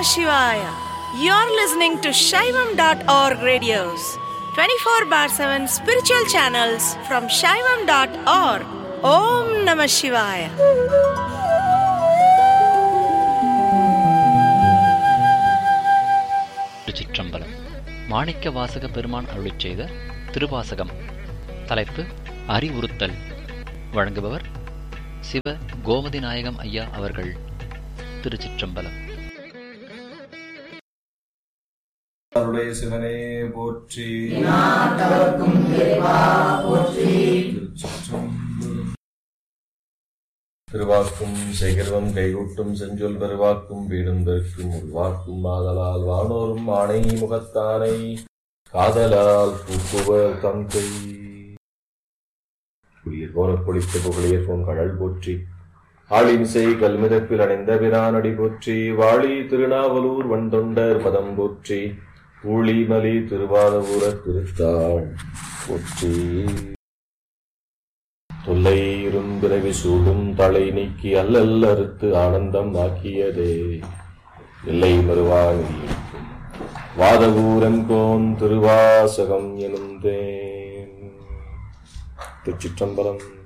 Shivaya. You're listening to Shaivam.org radios, 24 bar 7 spiritual channels from Shaivam.org. Om Namah Shivaya. திருச்சிற்றம்பலம் மாணிக்க வாசக பெருமான் அருளிச் செய்த திருவாசகம் தலைப்பு அறிவுறுத்தல் வழங்குபவர் சிவ கோமதி நாயகம் ஐயா அவர்கள் திருச்சிற்றம்பலம் அருடைய சிவனே போற்றி திருச்சிற்றம்பலம். திருவாக்கும் சேகர்வம் கைகூட்டும் செஞ்சொல் பெருவாக்கும் வீடும் பெருக்கும் உள்வாக்கும் ஆதலால் வானோரும் ஆணை முகத்தானை காதலால் பூக்குவர் தந்தை குளிர் போன பொழித்த புகழியர் போன் கடல் போற்றி ஆளிமிசை கல்மிதப்பில் அணைந்த பிரானடி போற்றி வாழி திருநாவலூர் வண்டொண்டர் பதம் போற்றி ஊழிமலி திருவாதபுர திருத்தாள் போற்றி தொல்லை இரும்பிறவி சூடும் தலை நீக்கி அல்லல் அறுத்து ஆனந்தம் ஆக்கியதே இல்லை மறுவானி வாதவூரங்கோன் திருவாசகம் எனும் தேன் திருச்சிற்றம்பலம்